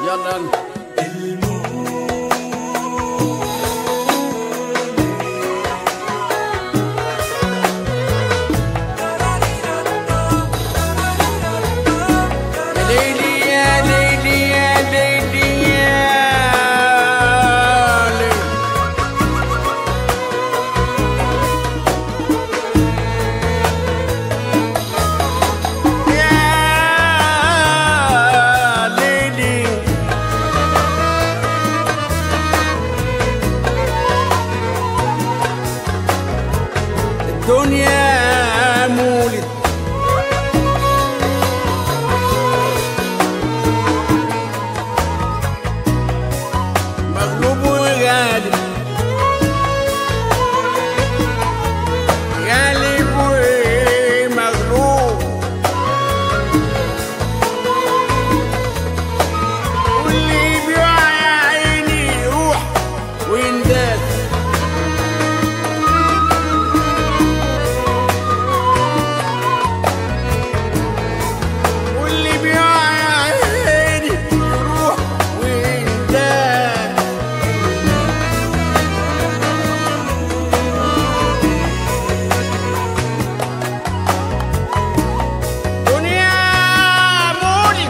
يلا يلا يا ليلي يا ليلي يا ليلي يا ليلي يا ليلي الدنيا مولد مغلوب وغالب غالب ومغلوب واللي بيقع يا عيني يروح وينداس واللي بيقع يا عيني يروح وينداس دنيا مولد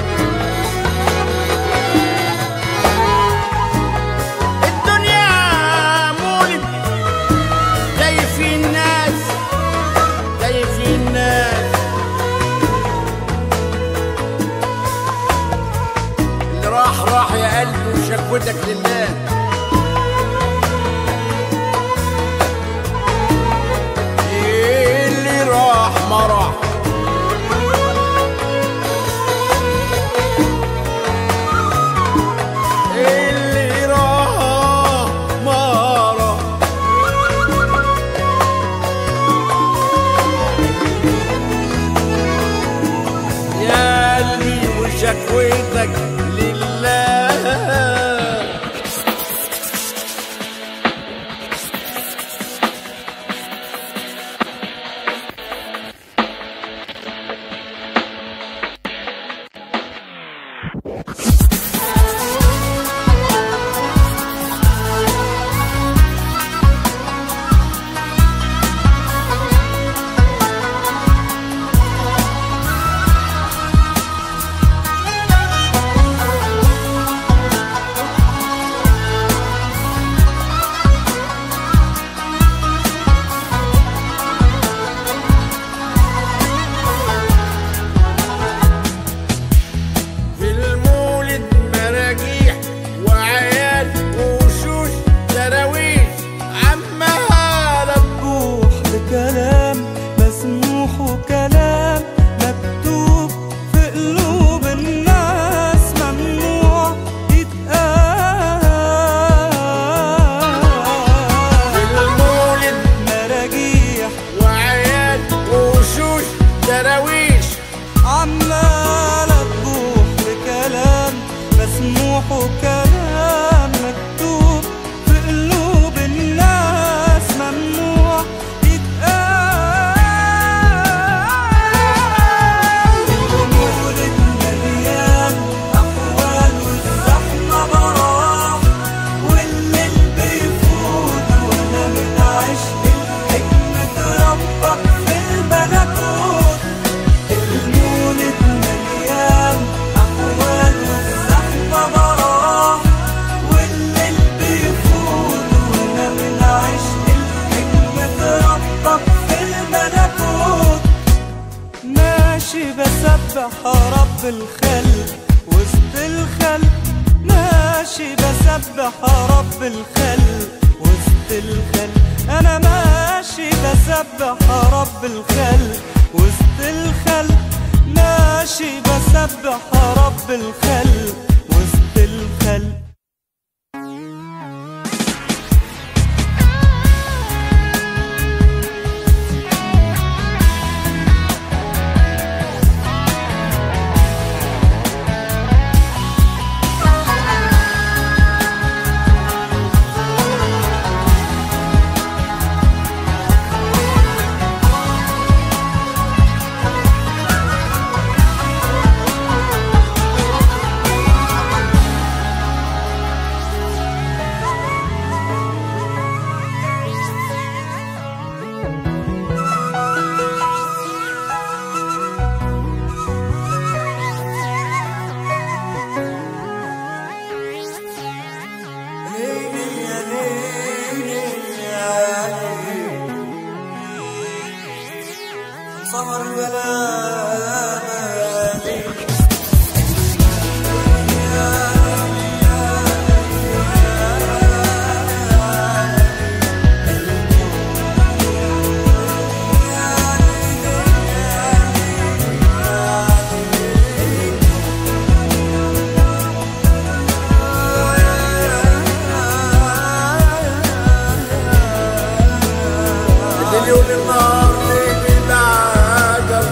الدنيا مولد زي في الناس زي في الناس اللي راح راح يا قلبي وشكوتك لله اللي راح ما راح اللي راح ما راح يا قلبي وشكوتك لله في المولد مراجيح وعيال ووشوش دراويش عمالة مفتوح بكلام مسموح وكلام مكتوب في قلوب الناس ممنوع يتقال في المولد مراجيح وعيال ووشوش دراويش عمالة تبوح بكلام مسموح وكلام مكتوب في قلوب الناس ممنوع يتقال المولد مليان أقوال والزحمة براح والليل بيفوت وأنا من عشق الحكمة ربك في الملكوت المولد مليان أقوال والزحمة براح والليل بيفوت وأنا من عشق الحكمة ربك في الملكوت ماشي بسبح رب الخلق وسط الخلق ماشي بسبح رب الخلق وسط الخلق انا ماشي بسبح رب الخلق وسط الخلق ماشي بسبح رب الخلق وسط الخلق سهر بلادي الليل والنهار ليل العجب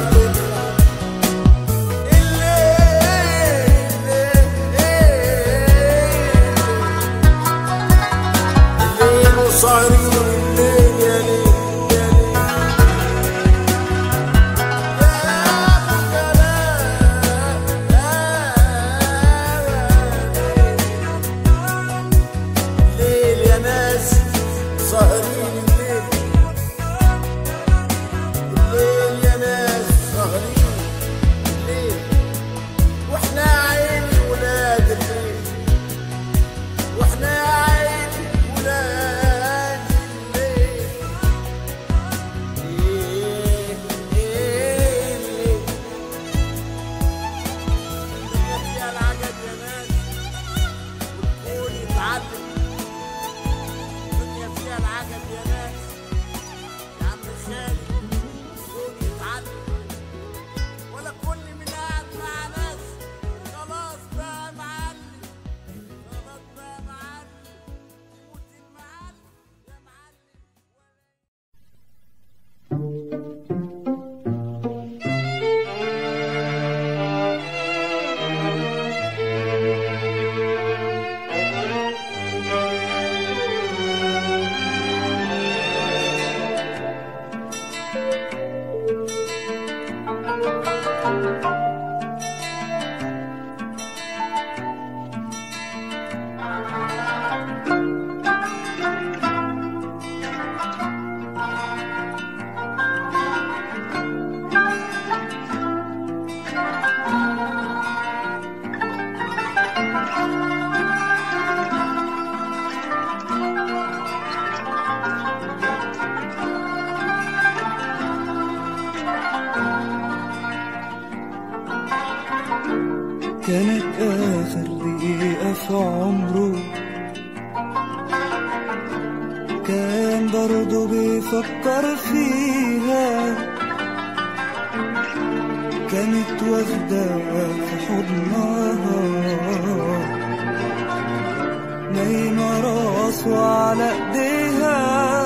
الليل وسهرين الليل يا ليل يا ليل الليل يا ناس سهرين الليل الليل يا ناس سهرين الليل واحنا عيني ولاد الليل واحنا عيني ولاد الليل إيه إيه الليل الدنيا فيها العجب يا ناس والكون يتعلم الدنيا فيها العجب يا ناس يا عم خالد الكون يتعلم ولا كل من قاعد مع ناس خلاص بقى معلم خلاص بقى معلم يموت المعلم يا معلم كانت آخر دقيقة في عمره كان برضه بيفكر فيها كانت واخدة في حضنها نايمة راسه على ايديها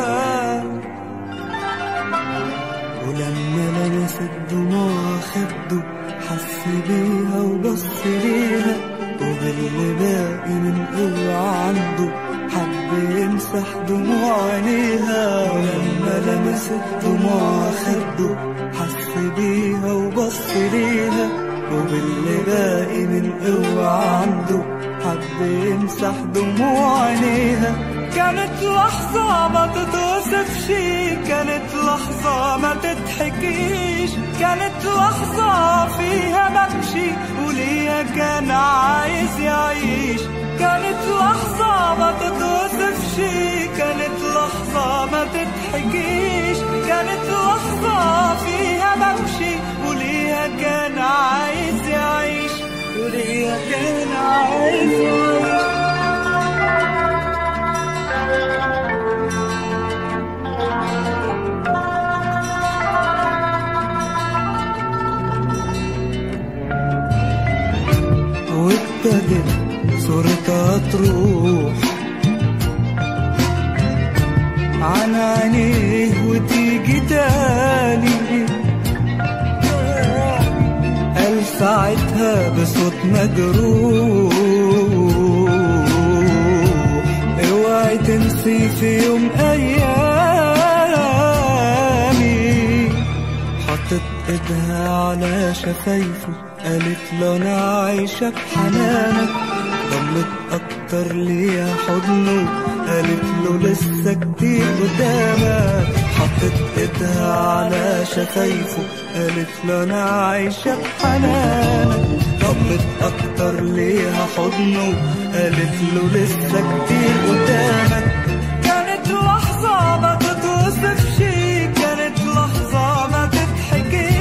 ولما لمست دموع خده حس بيها وبص ليها وباللي باقي من قوة عنده حب يمسح دموع عينيها ولما لمست دموع خده حس بيها وبص ليها وباللي باقي من قوة عنده حب يمسح دموع عينيها كانت لحظة ما تتوصفش كانت لحظة ما تتحكيش كانت لحظة فيها بمشي وليا كان عايز يعيش كانت لحظة ما تتوصفش كانت لحظة ما تتحكيش كانت لحظة فيها بمشي وليا كان عايز يعيش وليا كان عايز يعيش وابتدت صورتها تروح عن عينيه وتيجي تاني قال ساعتها بصوت مجروح اوعي تنسي في يوم ايامي حطت ايدها على شفايفه قالت له انا عايشة بحنانك ضمت اكتر ليا حضنه قالت له لسه كتير قدامك حطت ايدها على شفايفه قالت له انا عايشة بحنانك ضمت اكتر ليها حضنه قالت له لسه كتير قدامك كانت لحظة ما تتوصفش كانت لحظة ما تتحكي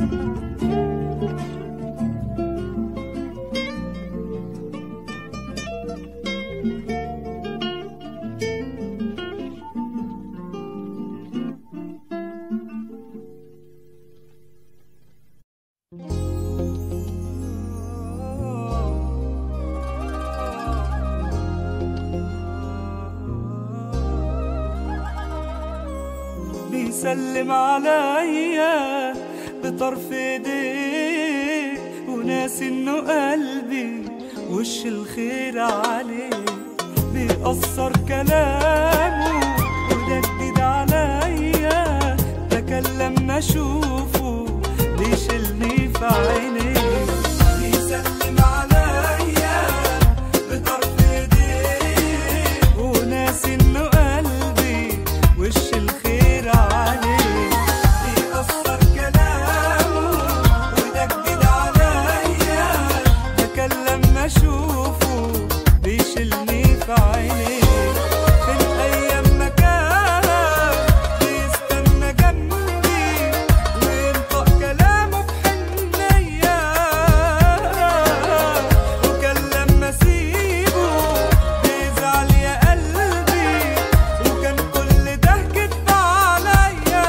بيسلم عليا بطرف ايديه وناسي انه قلبي وش الخير عليه بيأثر كلامه وده جديد عليا بكلم ما اشوفه بيشيلني في عينيه بيسلم عليا بطرف ايديه وناسي انه قلبي وش الخير عليه بيأثر كلامه وده جديد عليا بكلم ما اشوفه بيشيلني في عينيه في الايام ما كان بيستنى جنبي وينطق كلامه بحنيه وكان لما اسيبه بيزعل يا قلبي وكان كل ده كدب عليا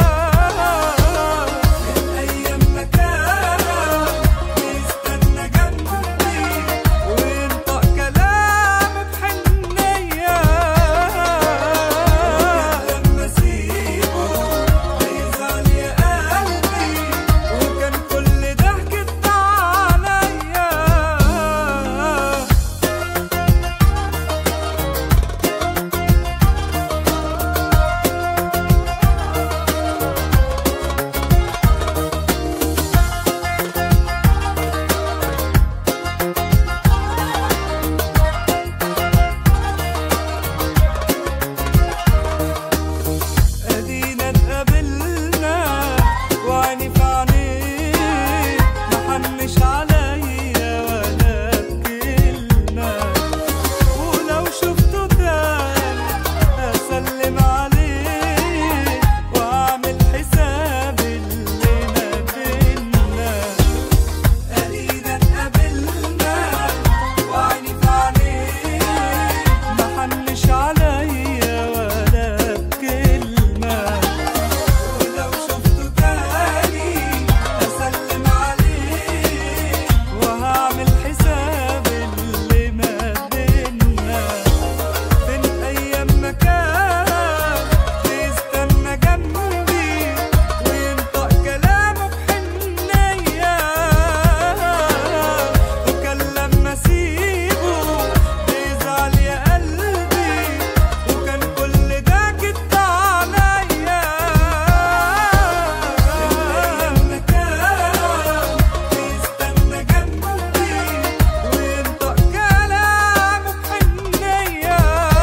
في الايام ما كان بيستنى جنبي وينطق كلامه بحنيه لما اسيبه بيزعل يا قلبي وكان كل ده كدب عليا ادينا اتقابلنا وعيني في عينيه محنش عليا ولا بكلمة ولو شفته تاني اسلم عليه واعمل حساب اللي ما بينا ادينا اتقابلنا وعيني في عينيه محنش عليا ولا بكلمة ولو شفته تاني اسلم عليه وهعمل حساب اللي ما بينا فين ايام ما كان بيستنى جنبي وينطق كلامه بحنيه وكان لما اسيبه بيزعل يا قلبي وكان كل ده كدب عليا لما كان بيستنى جنبي وينطق كلامه بحنيه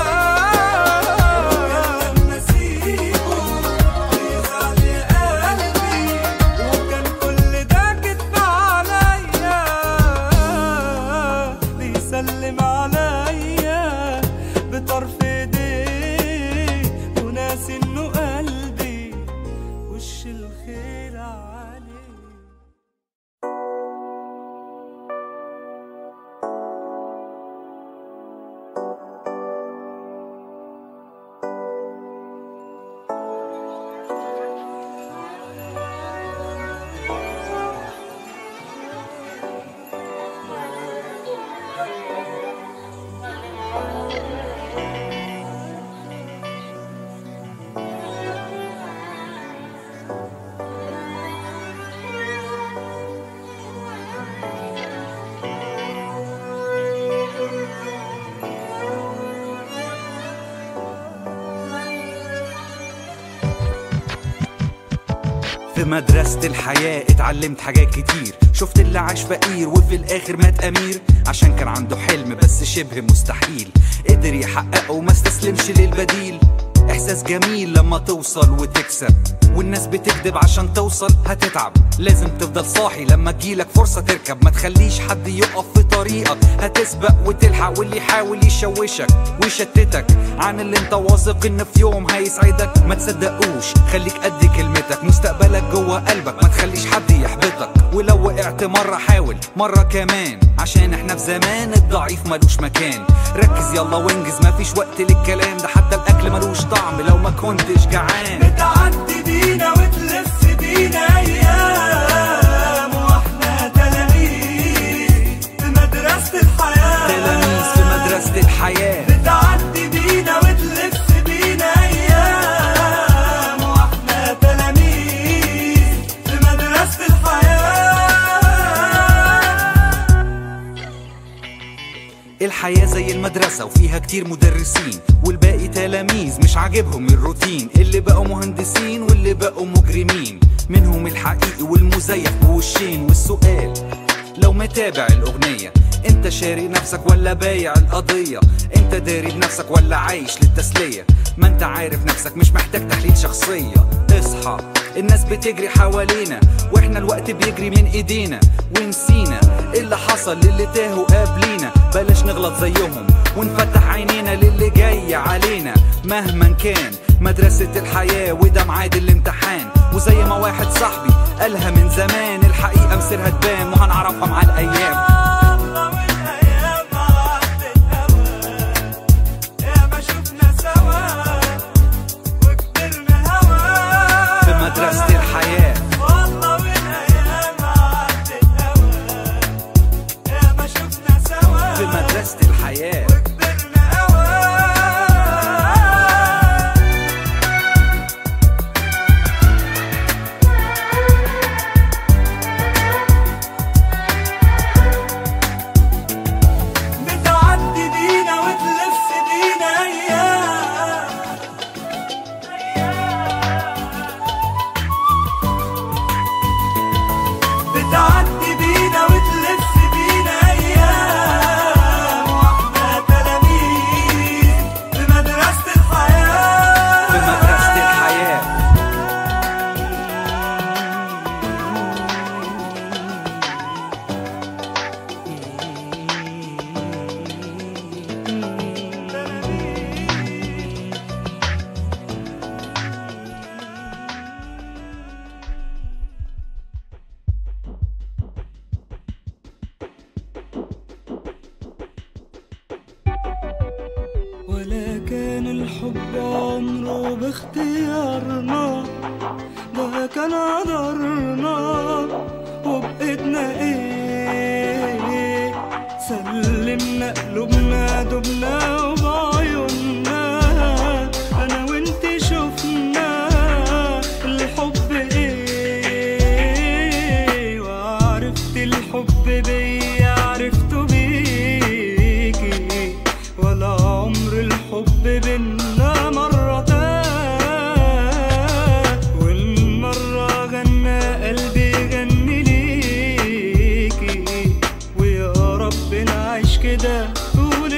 وكان لما اسيبه بيزعل يا قلبي وكان كل ده كدب عليا بيسلم عليا بطرف ايديه وناسي انه قلبي وش الخير عليه في مدرسة الحياة اتعلمت حاجات كتير شفت اللي عاش فقير وفي الآخر مات أمير عشان كان عنده حلم بس شبه مستحيل قدر يحققه وما استسلمش للبديل احساس جميل لما توصل وتكسب والناس بتكذب عشان توصل هتتعب لازم تفضل صاحي لما تجيلك فرصة تركب ما تخليش حد يقف في طريقك هتسبق وتلحق واللي يحاول يشوشك ويشتتك عن اللي انت واثق ان في يوم هيسعدك ما تصدقوش خليك قد كلمتك مستقبلك جوه قلبك ما تخليش حد يحبطك ولو وقعت مرة حاول مرة كمان عشان احنا في زمان الضعيف ملوش مكان ركز يلا وانجز مفيش وقت للكلام ده حتى الاكل ملوش طعم لو ما كنتش جعان بتعدي بينا وتلف بينا ايام واحنا تلاميذ في مدرسة الحياة تلاميذ في مدرسة الحياة بتعدي بينا وتلف بينا ايام واحنا تلاميذ في مدرسة الحياة الحياة زي المدرسة وفيها كتير مدرسين والباقي تلاميذ مش عاجبهم الروتين اللي بقوا مهندسين واللي بقوا مجرمين منهم الحقيقي والمزيف بوشين والسؤال لو متابع الأغنية انت شاري نفسك ولا بايع القضية انت داري بنفسك ولا عايش للتسلية ما انت عارف نفسك مش محتاج تحليل شخصية اصحى الناس بتجري حوالينا واحنا الوقت بيجري من ايدينا ونسينا اللي حصل للي تاهوا قبلينا بلاش نغلط زيهم ونفتح عينينا للي جاي علينا مهما كان مدرسة الحياة وده ميعاد الامتحان وزي ما واحد صاحبي قالها من زمان الحقيقة مصيرها تبان وهنعرفها مع الأيام الله والايام عدت هوا يا ما شفنا سوا وكبرنا هوا في مدرسة الحياة والله والايام عدت هوا يا ما شفنا سوا في مدرسة الحياة وكبرنا هوا بتعدي بينا وتلف بينا ايام بتعدي بينا وتلف بينا ايام واحنا تلاميذ في مدرسة الحياة في مدرسة الحياة ولا كان الحب عمره باختيارنا ده كان قدرنا وبقيتنا ايه سلمنا قلوبنا دبنا وبعيوننا انا وانت شفنا الحب ايه وعرفت الحب بيا عرفته بيكي ولا عمر الحب بينا مرة تاه والمرة غنى قلبي غني ليكي ويا رب نعيش كده طول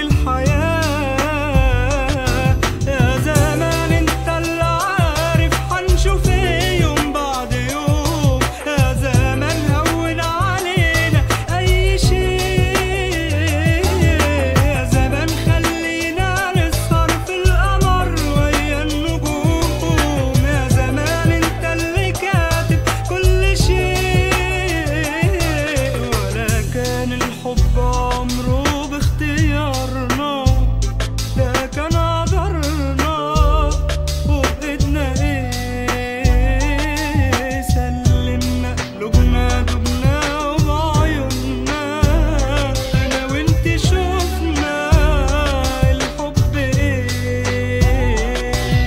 الحياة يا زمان انت اللي عارف حنشوف ايه يوم بعد يوم يا زمان هون علينا اي شيء يا زمان خلينا نسهر في القمر ويا النجوم يا زمان انت اللي كاتب كل شيء ولا كان الحب عمره باختيارنا ده كان قدرنا وبإيدنا ايه سلمنا قلوبنا دبنا وبعيوننا انا وانت شفنا الحب ايه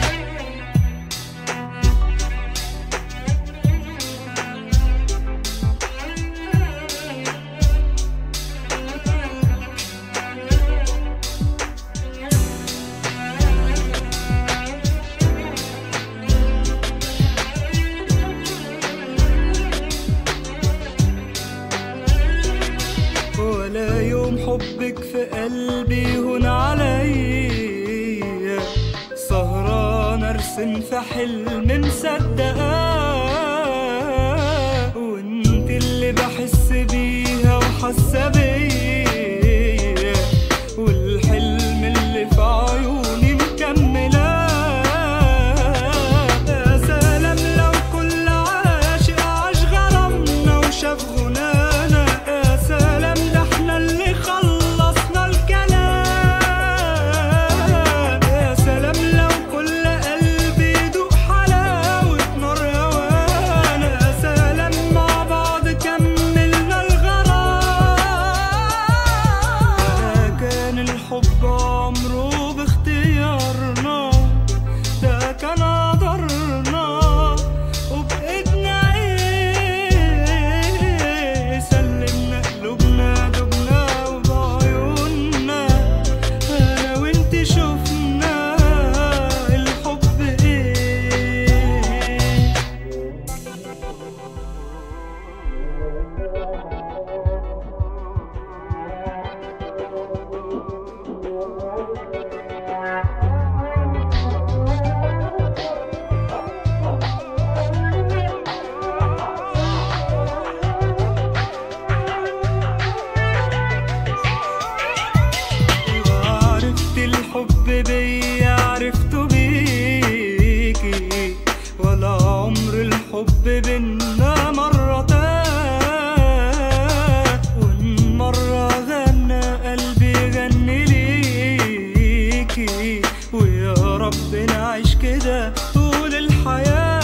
ولا يوم حبك في قلبي هون عليا سهران برسم في حلم مصدقاه وانت اللي بحس بيها وحاسه بيا والحلم اللي في عيوني مكملاه يا سلام لو كل عاشق عاش غرامنا وشاف غنانا يا سلام ده احنا اللي خلصنا الكلام يا سلام لو كل قلب يدوق حلاوة نار هوانا يا سلام مع بعض كملنا الغرام ده كان الحب عمره باختيارنا ده كان قدرنا وبإيدنا ايه سلمنا قلوبنا دبنا وبعيوننا انا وانت شفنا الحب ايه عرفت الحب بيا عرفته بيكي ولا عمر الحب بينا مرة تاه وإن مرة غنى قلبي غني ليكي ويا رب نعيش كده طول الحياة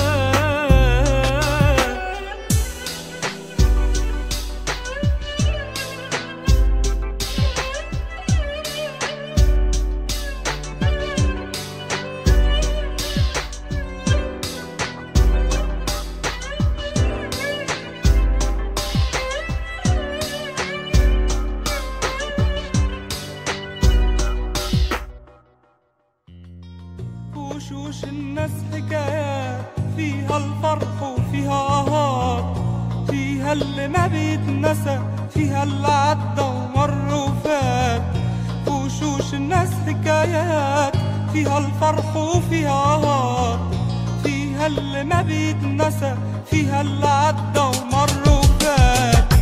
وشوش الناس حكايات فيها الفرح وفيها آهات فيها اللي ما بيتنسى فيها اللي عدى ومر وفات وشوش الناس حكايات فيها الفرح وفيها آهات فيها اللي ما بيتنسى فيها اللي عدى ومر وفات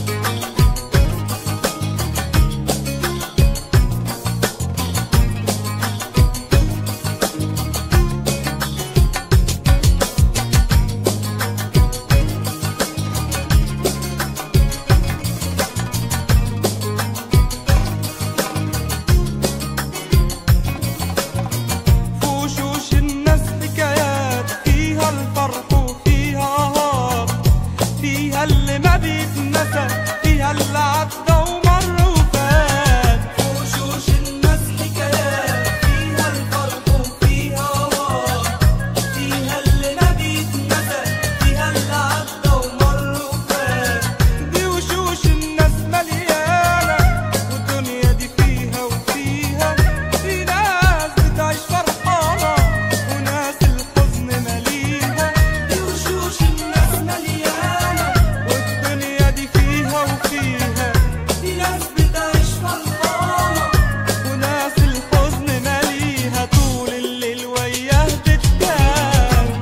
في وشوش الناس حكايات فيها الفرح وفيها آهات فيها اللي ما بيتنسى فيها اللي عدى ومر وفات في وشوش الناس حكايات فيها الفرح وفيها آهات فيها اللي ما بيتنسى فيها اللي عدى ومر وفات دي وشوش الناس مليانة والدنيا دي فيها وفيها في ناس بتعيش فرحانة وناس الحزن مليها دي وشوش الناس مليانة والدنيا دي فيها وفيها في ناس بتعيش فرحانة وناس الحزن مليها طول الليل وياه بتبان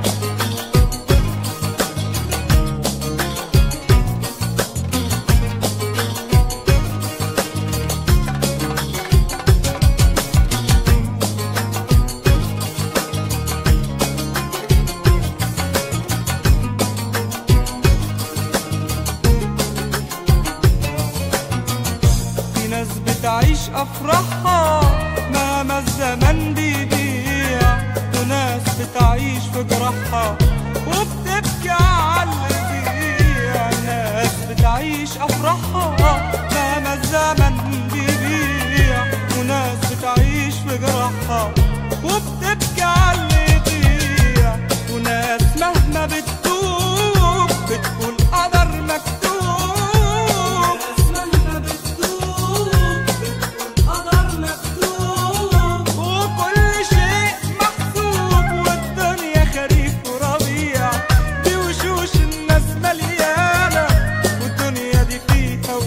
في ناس بتعيش أفراحها مهما الزمن بيبيع وناس بتعيش في جراحها وبتبكي على اللي بيضيع ناس بتعيش أفراحها مهما الزمن بيبيع وناس بتعيش في جراحها وبتبكي على اللي يضيع وناس مهما بتدوب بتقول قدر مكتوب ناس مهما بتدوب بتقول قدر مكتوب وكل شيء محسوب والدنيا خريف وربيع دي وشوش الناس مليانة والدنيا دي فيها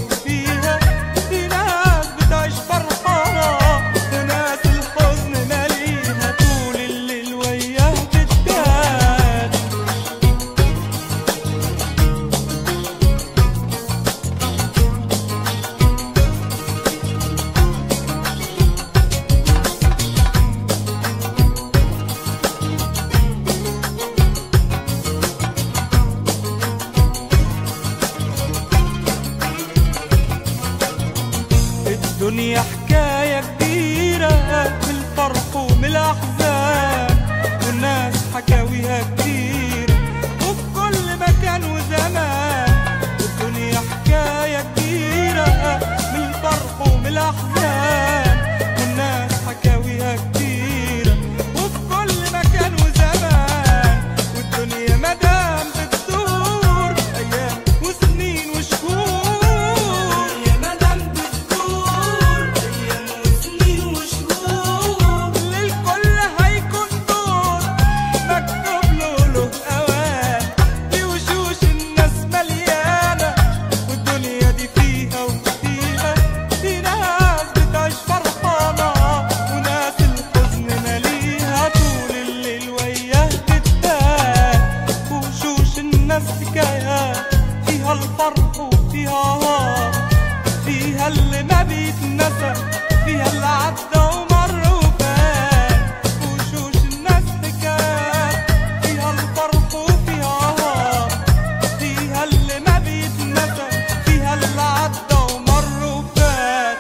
حكاية فيها الفرح وفيها نار فيها اللي ما بيتنسى فيها اللي عدى ومر وفات وشوش الناس حكايات فيها الفرح وفيها نار فيها اللي ما بيتنسى فيها اللي عدى ومر وفات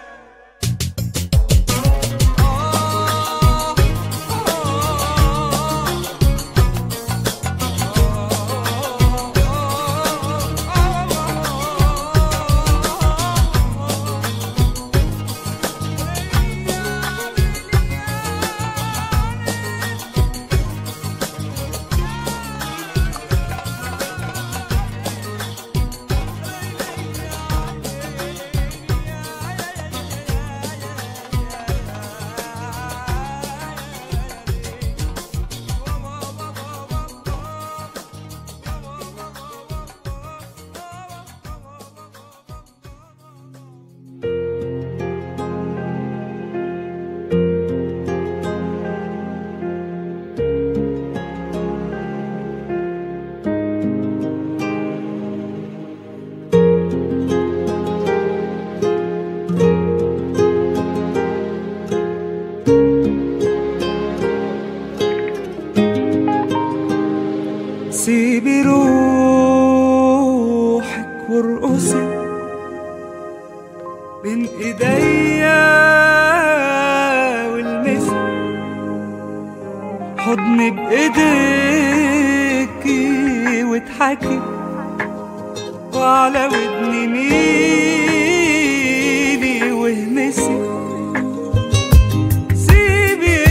آه آه سيبي روحك وارقصي بين ايديا والمسك حضني بايديكي واضحكي وعلى ودني ميلي واهمسي سيبي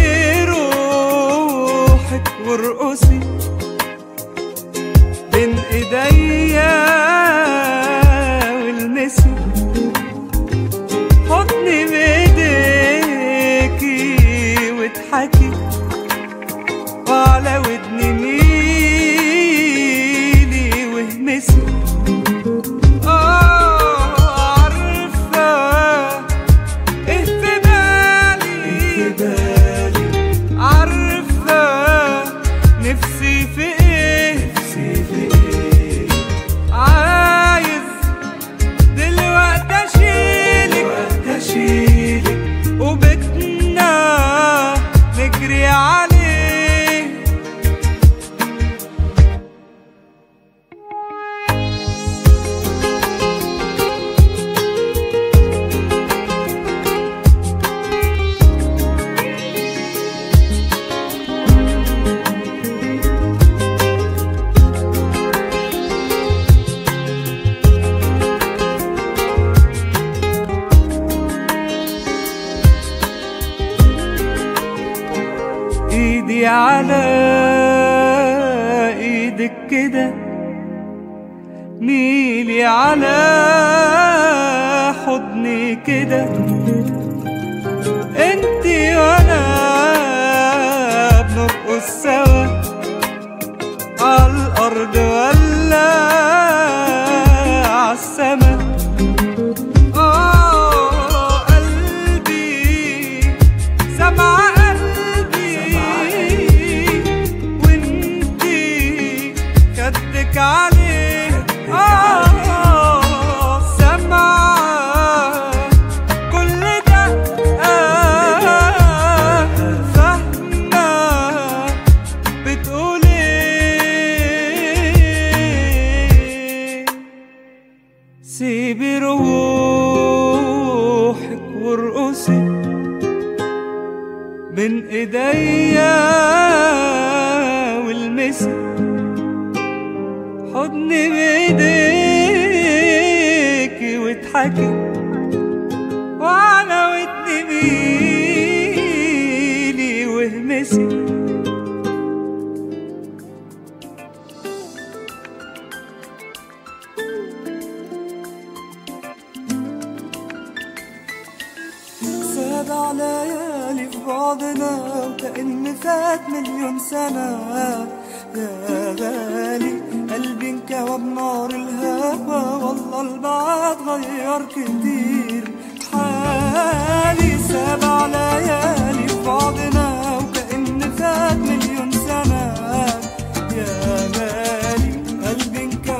روحك وارقصي بين ايديا والمسي حضني بايديكي واضحكي وعلى ودني ميلي واهمسي آه عارفة إيه في بالي عارفة نفسي في إيه نفسي في إيه عايز دلوقتي أشيلك أشيلك وبيتنا نجري عليه ايدي على ايدك كده ميلي على حضني كده انتي وانا بنرقص سوا عالارض ولا عالسما آه قلبي سمع قلبي وانتي خدك عليه آه سمع كل ده آه فاهمة بتقول ايه سيبي روحك وارقصي بين ايديا والمسي حضني بايديكي واضحكي وعلى ودني ميلي واهمسي سابع ليالي في بعضنا وكأن فات مليون سنة يا غالي قلبي انكوى بنار الهوى والله البعد غير كتير حالي سابع ليالي في بعضنا وكأن فات مليون سنة يا غالي قلبي انكوى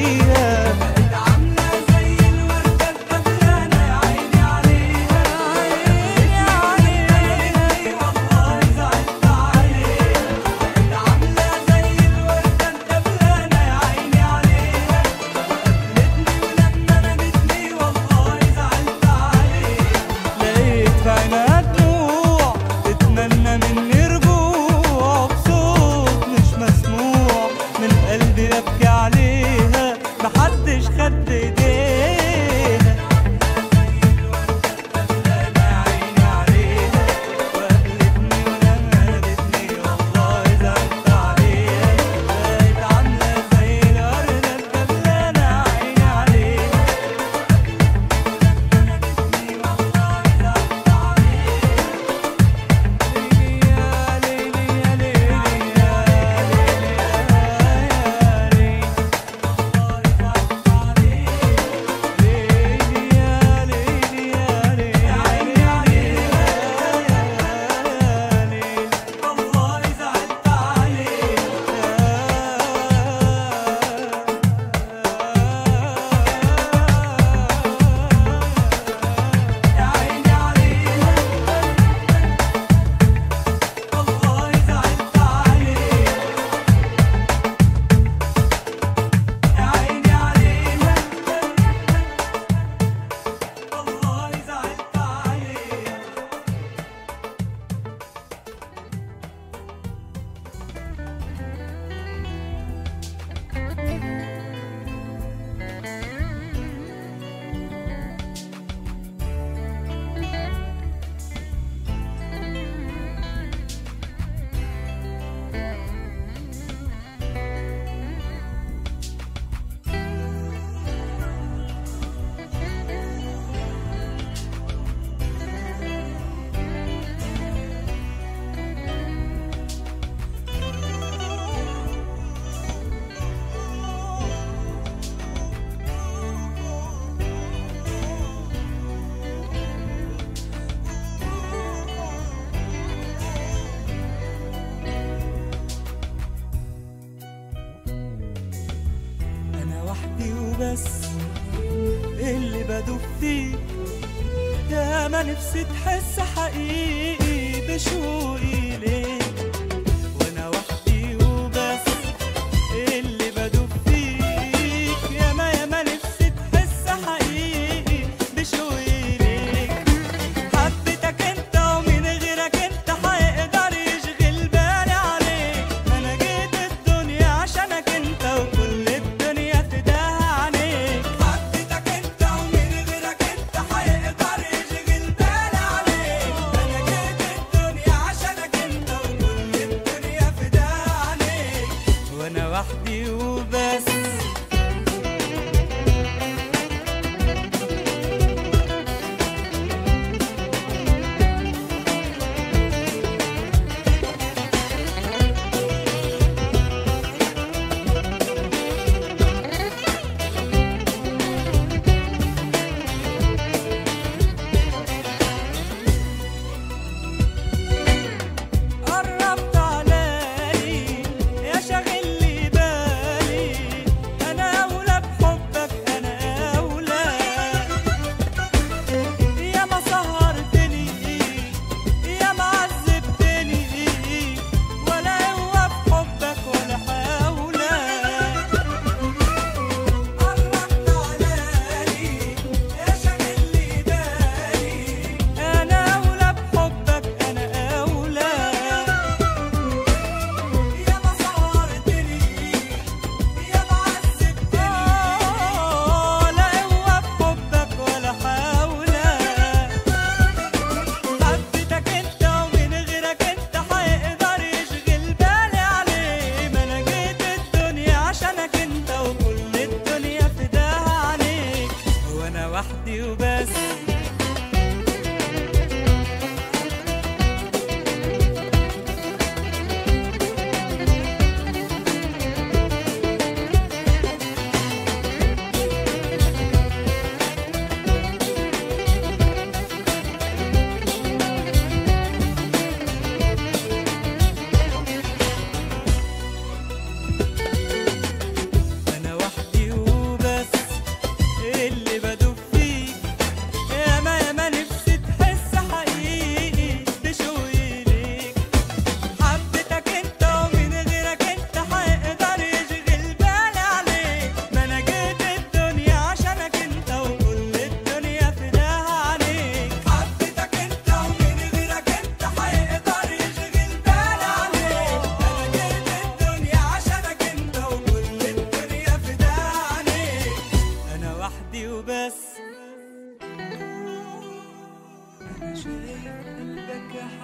عليها بقت عاملة زي الوردة الدبلانة يا عيني عليها عيني عليها والله زعلت عليها بقت عاملة زي الوردة الدبلانة يا عيني عليها وقابلتني ولما نادتني والله زعلت عليها لقيت في عينها دموع تتمنى مني رجوع بصوت مش مسموع من قلبي ابكي عليها محدش خد ايديها انا عيني عليها وقابلتني ولما نادتني والله زعلت عليها بقت عامله زي الورده الدبلانه عيني عليها والله زعلت عليك يا عيني عليها والله زعلت عليها يا عيني عليها والله زعلت عليها انا وحدي وبس اللي بدوب فيك يا ما نفسي تحس حقيقي بشوقي ليك وانا وحدي وبس اللي بدوب فيك يا ما يا ما نفسي تحس حقيقي بشوقي ليك حبيتك انت ومين غيرك انت هيقدر يشغل بالي عليك ما انا جيت الدنيا عشانك انت وكل الدنيا فداها عليك حبيتك انت ومين غيرك انت هيقدر يشغل بالي عليك ما انا جيت الدنيا عشانك انت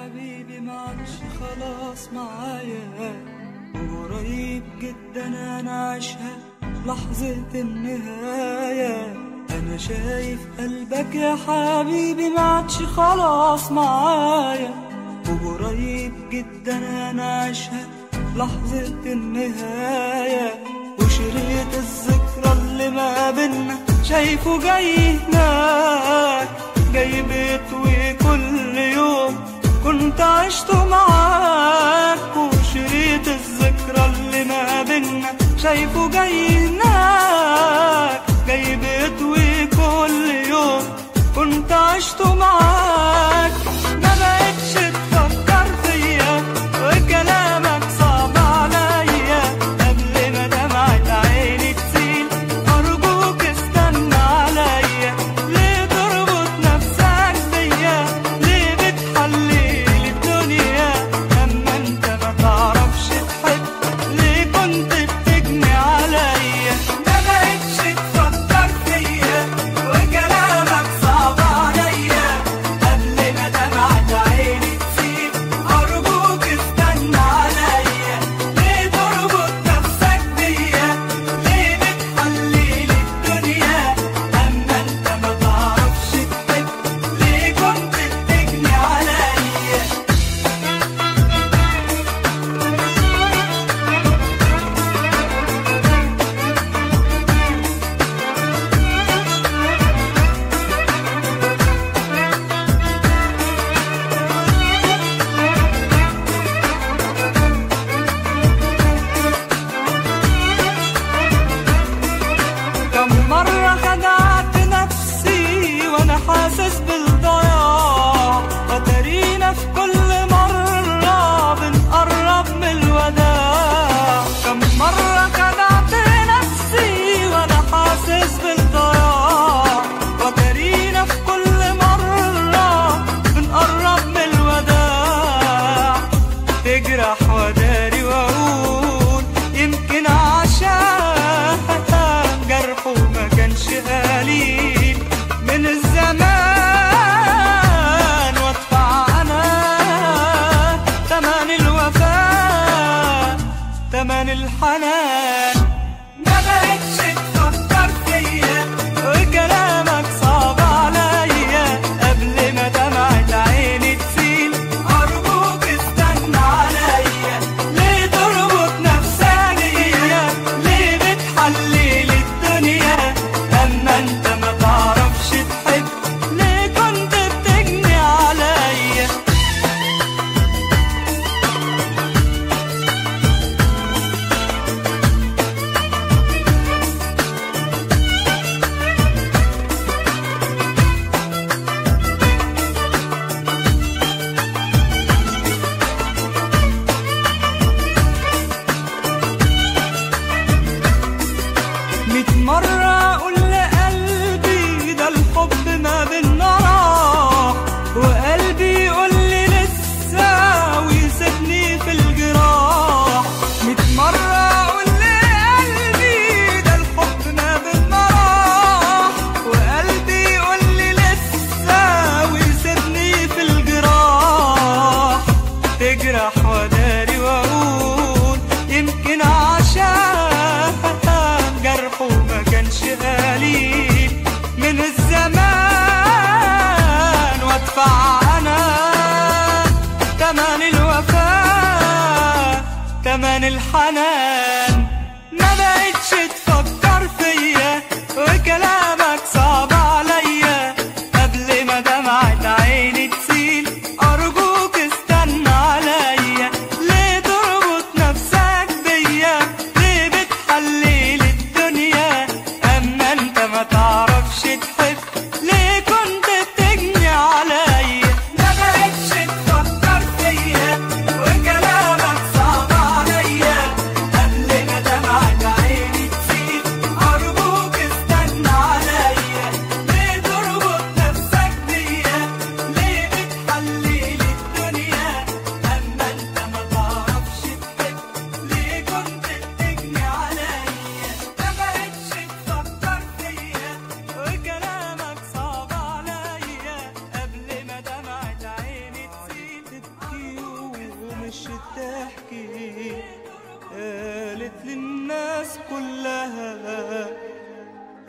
حبيبي ما عادش خلاص معايا وقريب جدا انا عايشها لحظة النهاية انا شايف قلبك يا حبيبي ما عادش خلاص معايا وقريب جدا انا عايشها لحظة النهاية وشريط الذكرى اللي ما بينا شايفه جاي هناك جاي بيتوي كل يوم كنت عشته معاك وشريط الذكرى اللي ما بينا شايفه جاي هناك جاي بيتوي كل يوم كنت عشته معاك ما بقتش تفكر فيا وكلامك صعب عليا قبل ما دمعة عيني تسيل أرجوك استنى عليا ليه تربط نفسك بيا ليه بتحليلي الدنيا لما انت ما تعرفش تحب ليه كنت بتجني عليا ما بقتش تفكر فيا وكلامك صعب عليا قبل ما دمعة عيني تسيل أرجوك استنى عليا ليه تربط نفسك بيا ليه بتحليلي الدنيا أما أنت ما تعرفش تحب ليه كنت بتجني عليا كم مرة خدعت نفسي وانا حاسس بالضياع وترينا في كل مرة بنقرب من الوداع كم مرة خدعت نفسي وانا حاسس بالضياع وترينا في كل مرة بنقرب من الوداع تجرح وداري واقول يمكن عشان جرحه ما كانش قليل من الزمان وادفع انا تمن الوفاء تمن الحنان ما بقتش تفكر فيا وكلامك صعب عليا قبل ما دمعة عيني تسيل أرجوك استنى عليا ليه تربط نفسك بيا ليه بتحلل الدنيا أما أنت ما تعرفش تحب ليه كنت بتجني عليا ميت مرة أقول لقلبي ده الحب ما بينا راح وقلبي يقول لي لسه ويسيبني في الجراح ميت مرة أقول لقلبي ده الحب ما بينا راح وقلبي يقول لي لسه ويسيبني في الجراح تجرح وداري واقول يمكن عشان جرحه ما كانش قليل من الزمان وادفع انا تمن الوفاء تمن الحنان ما بقتش تفكر فيا وكلامك صعب عليا قبل ما دمعة عيني تسيل أرجوك استنى عليا ليه تربط نفسك بيا ليه بتحلل الدنيا أما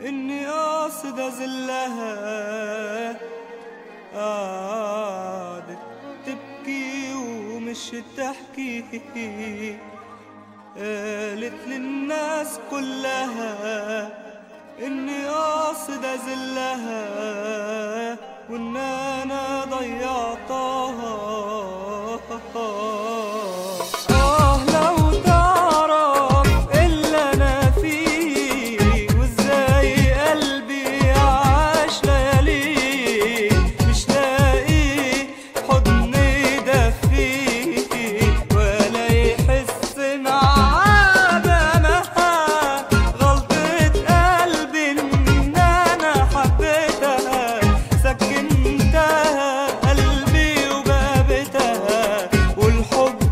إني قاصد أذلها قعدت تبكي ومش تحكي قالت للناس كلها إني قاصد أذلها وإن أنا ضيعتها آه لو تعرف اللي أنا فيه وإزاي قلبي عاش ليالي مش لاقي حضن يدفيه ولا يحس معاه بأمها غلطة قلبي إن أنا حبيتها سكنتها قلبي وبابتها والحب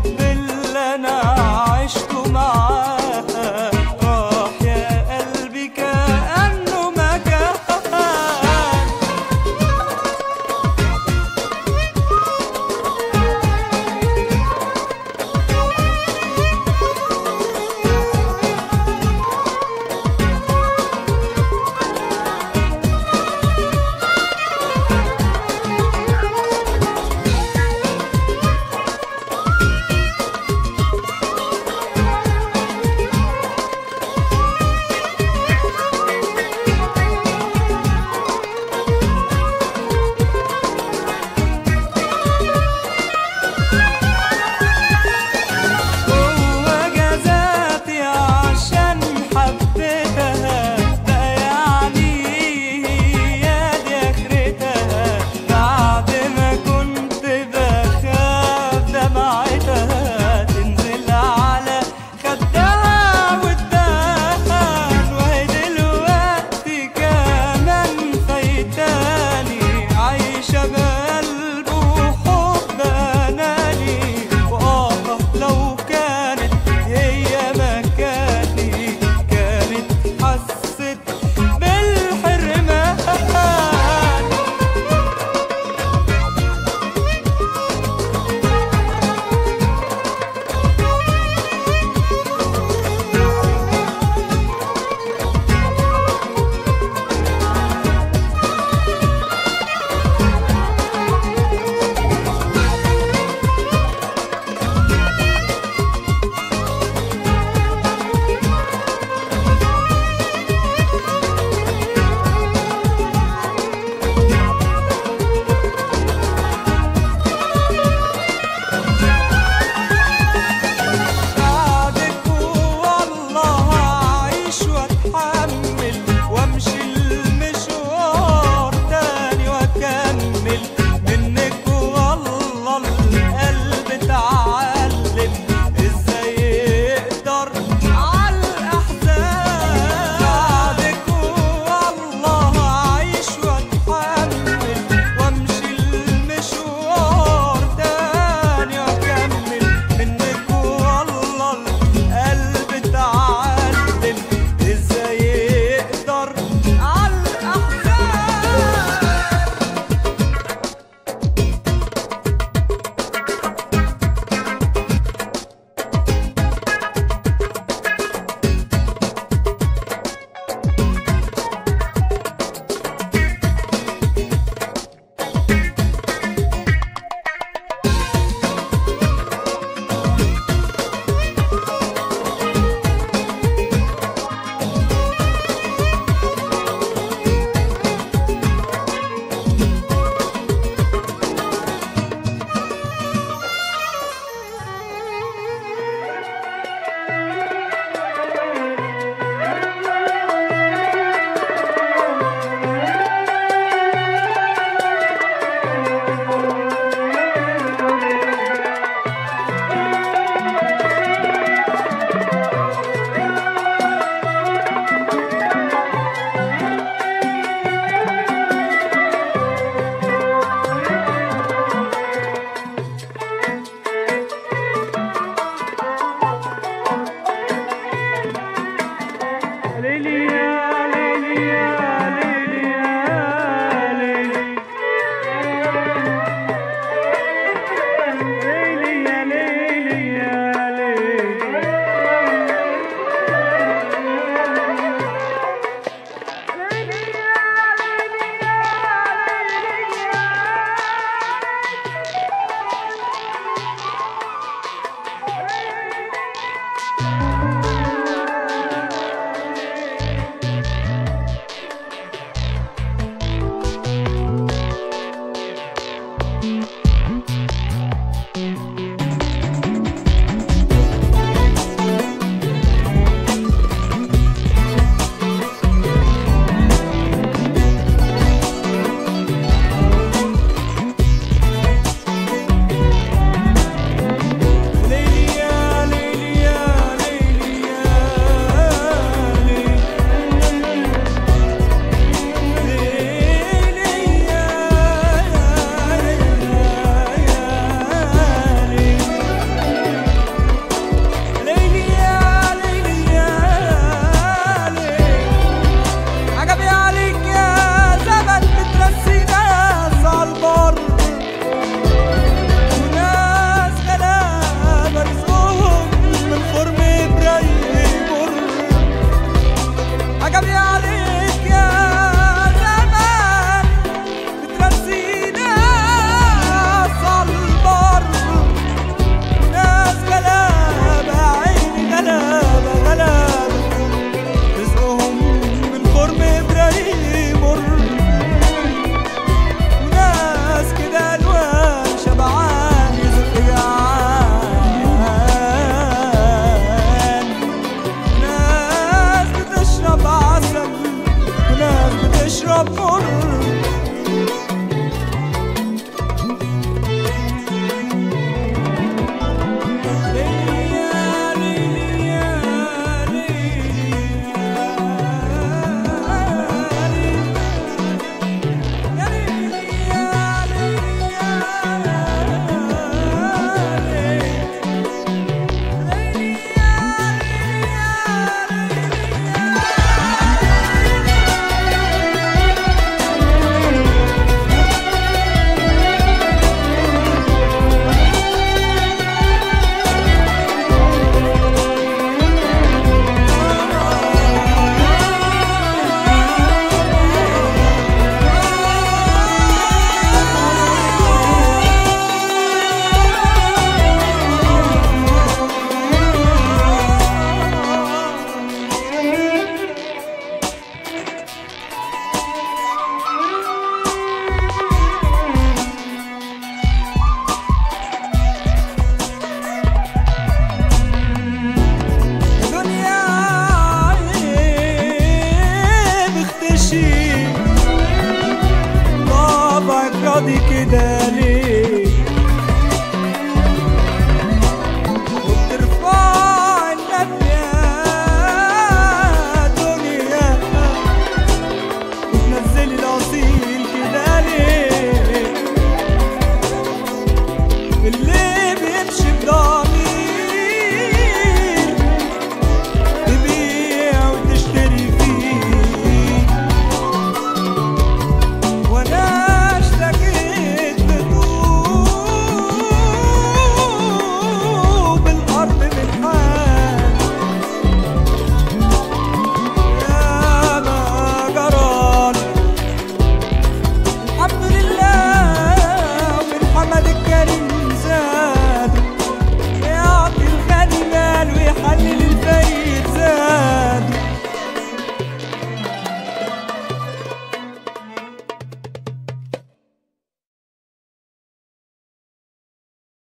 تاريخ